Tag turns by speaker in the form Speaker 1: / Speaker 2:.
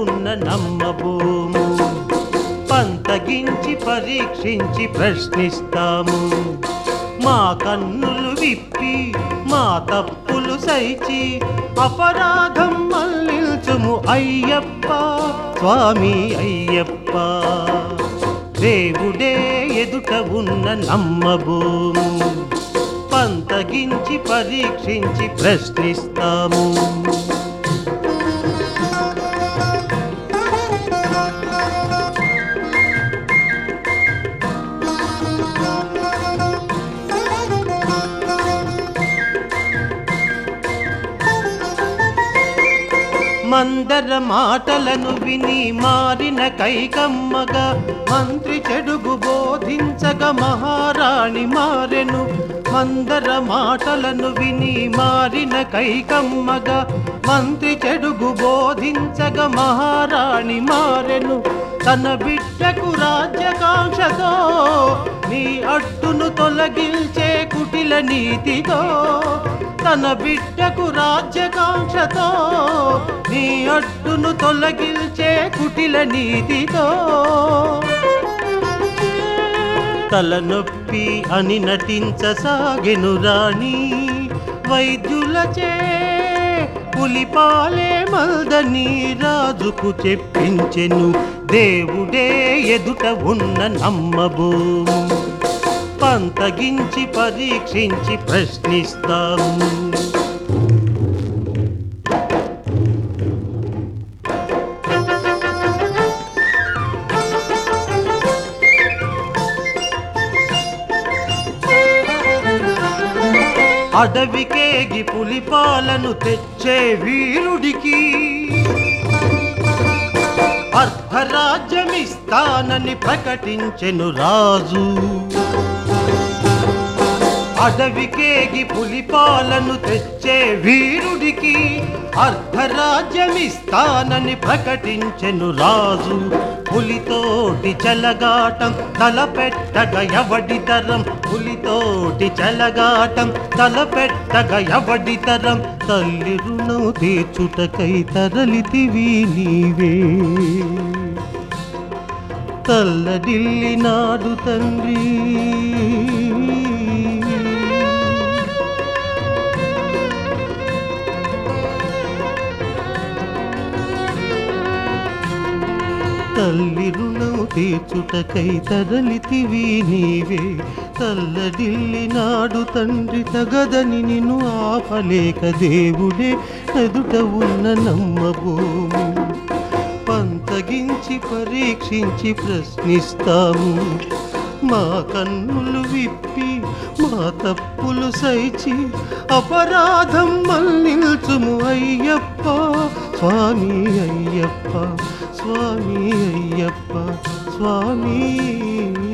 Speaker 1: ఉన్న నమ్మబోము పంతగించి పరీక్షించి ప్రశ్నిస్తాము మా కన్నులు విప్పి మా తప్పులు సైచి అపరాధం మళ్ళించుము అయ్యప్ప స్వామి అయ్యప్ప దేవుడే ఎదుట ఉన్న నమ్మబోము పంతగించి పరీక్షించి ప్రశ్నిస్తాము మందర మాటలను విని మారిన కైకమ్మగా మంత్రి చెడుగు బోధించగ మహారాణి మారెను మందర మాటలను విని మారిన కైకమ్మగా మంత్రి చెడుగు బోధించగ మహారాణి మారెను తన బిడ్డకు రాజ్యకాంక్షతో నీ అడ్డును తొలగించే కుటిల నీతితో తన బిడ్డకు రాజ్యకాంక్షతో నీ అడ్డును తొలగించే కుటిల నీతితో తలనొప్పి అని నటించసాగెను రాణి వైద్యులచే పులిపాలే మల్దని రాజుకు చెప్పించెను దేవుడే ఎదుట ఉన్న నమ్మబోము పంతగించి పరీక్షించి ప్రశ్నిస్తాము అడవికేగి పులిపాలను తెచ్చే వీరుడికి అర్ధరాజ్యమిస్తానని ప్రకటించెను రాజు అడవికేగి పులిపాలను తెచ్చే వీరుడికి అర్ధరాజ్యమిస్తానని ప్రకటించెను రాజు పులితోటి చెలగాటం తలపెట్టగ ఎవడి తరం పులితోటి చెలగాటం తలపెట్టగ ఎవడి తరం తల్లి రుణం తీర్చుటకై తరలితివి నీవే తల్లడిల్లి నాడు తండ్రి తల్లి రుణం తీర్చుటకై తరలితివి నీవే తల్లడిల్లి నాడు తండ్రి తగదని నిన్ను ఆపలేక దేవుడే ఎదుట ఉన్న నమ్మబోము పంతగించి పరీక్షించి ప్రశ్నిస్తాము మా కన్నులు విప్పి మా తప్పులు సైచి అపరాధం మళ్ళించుము అయ్యప్ప స్వామి అయ్యప్ప స్వామి అయ్యప్ప స్వామి